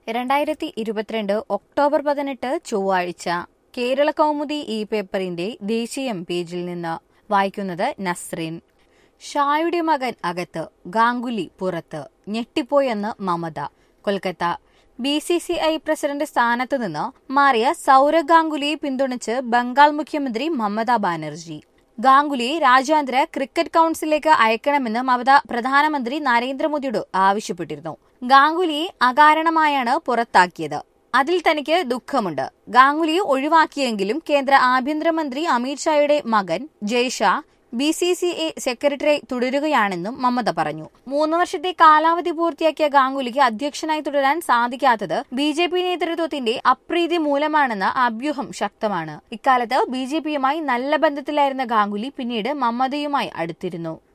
രണ്ടായിരത്തി ഇരുപത്തിരണ്ട് ഒക്ടോബർ പതിനെട്ട് ചൊവ്വാഴ്ച കേരള കൗമുദി ഈ പേപ്പറിന്റെ ദേശീയം പേജിൽ നിന്ന് വായിക്കുന്നത് നസ്രീൻ ഷായുടെ മകൻ അകത്ത് ഗാംഗുലി പുറത്ത് ഞെട്ടിപ്പോയെന്ന് Mamata Kolkata B C C I president സ്ഥാനത്ത് നിന്ന് മാറിയ സൗരവ് ഗാംഗുലിയെ പിന്തുണച്ച് ബംഗാൾ മുഖ്യമന്ത്രി മമതാ ബാനർജി ഗാംഗുലിയെ രാജ്യാന്തര ക്രിക്കറ്റ് കൌൺസിലിലേക്ക് അയക്കണമെന്ന് മമത പ്രധാനമന്ത്രി നരേന്ദ്രമോദിയോട് ആവശ്യപ്പെട്ടിരുന്നു ഗാംഗുലിയെ അകാരണമായാണ് പുറത്താക്കിയത് അതിൽ തനിക്ക് ദുഃഖമുണ്ട് ഗാംഗുലിയെ ഒഴിവാക്കിയെങ്കിലും കേന്ദ്ര ആഭ്യന്തരമന്ത്രി അമിത്ഷായുടെ മകൻ Jay Shah B C C A secretary തുടരുകയാണെന്നും മമത പറഞ്ഞു മൂന്ന് വർഷത്തെ കാലാവധി പൂർത്തിയാക്കിയ ഗാംഗുലിക്ക് അധ്യക്ഷനായി തുടരാൻ സാധിക്കാത്തത് ബി ജെ പി നേതൃത്വത്തിന്റെ അപ്രീതി മൂലമാണെന്ന അഭ്യൂഹം ശക്തമാണ് ഇക്കാലത്ത് ബി ജെ പിയുമായി നല്ല ബന്ധത്തിലായിരുന്ന ഗാംഗുലി പിന്നീട് മമതയുമായി അടുത്തിരുന്നു